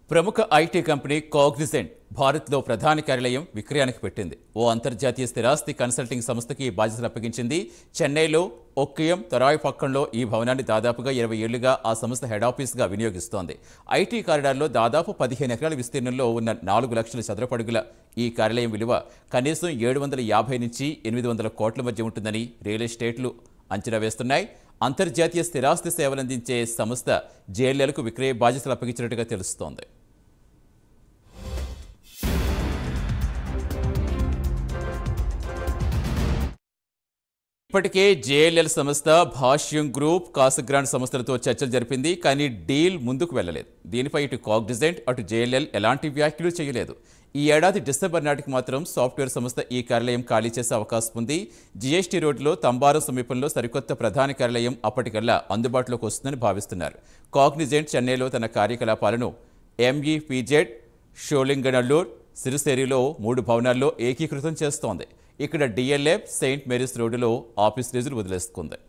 ప్రముఖ IT company Cognizant భారత్లో ప్రధాన కార్యాలయం విక్రయానికి పెట్టింది ఓ అంతర్జాతీయ స్థిరాస్తి కన్సల్టింగ్ సంస్థకి ఈ బాధ్యతలు అప్పగించింది చెన్నైలో ఒక్కియం తరాయ్ పక్కంలో ఈ భవనాన్ని దాదాపుగా ఇరవై ఏళ్లుగా ఆ సంస్థ హెడ్ ఆఫీస్గా వినియోగిస్తోంది ఐటీ కారిడార్లో దాదాపు పదిహేను ఎకరాల విస్తీర్ణంలో ఉన్న నాలుగు లక్షల చదరపడుగుల ఈ కార్యాలయం విలువ కనీసం ఏడు వందల యాభై నుంచి ఎనిమిది వందల కోట్ల మధ్య ఉంటుందని రియల్ ఎస్టేట్లు అంచనా వేస్తున్నాయి అంతర్జాతీయ స్థిరాస్తి సేవలందించే సంస్థ జేఎల్ఎల్కు విక్రయ బాధ్యతలు అప్పగించినట్టుగా తెలుస్తోంది ఇప్పటికే జేఎల్ఎల్ సంస్థ భాష్యం గ్రూప్ కాసగ్రాండ్ సంస్థలతో చర్చలు జరిపింది కానీ డీల్ ముందుకు వెళ్ళలేదు దీనిపై ఇటు కాగ్నిజెంట్ అటు జేఎల్ఎల్ ఎలాంటి వ్యాఖ్యలు చేయలేదు ఈ ఏడాది డిసెంబర్ నాటికి మాత్రం సాఫ్ట్వేర్ సంస్థ ఈ కార్యాలయం ఖాళీ చేసే అవకాశం ఉంది జీఎస్టీ రోడ్లో తంబారం సమీపంలో సరికొత్త ప్రధాన కార్యాలయం అప్పటికల్లా అందుబాటులోకి వస్తుందని భావిస్తున్నారు కాగ్నిజెంట్ చెన్నైలో తన కార్యకలాపాలను ఎంఈపీజెడ్ షోలింగనల్లూర్ సిరిసేరిలో మూడు భవనాల్లో ఏకీకృతం చేస్తోంది ఇక్కడ డిఎల్ఎఫ్ సెయింట్ మేరీస్ రోడ్డులో ఆఫీస్ లీజులు వదిలేసుకుంది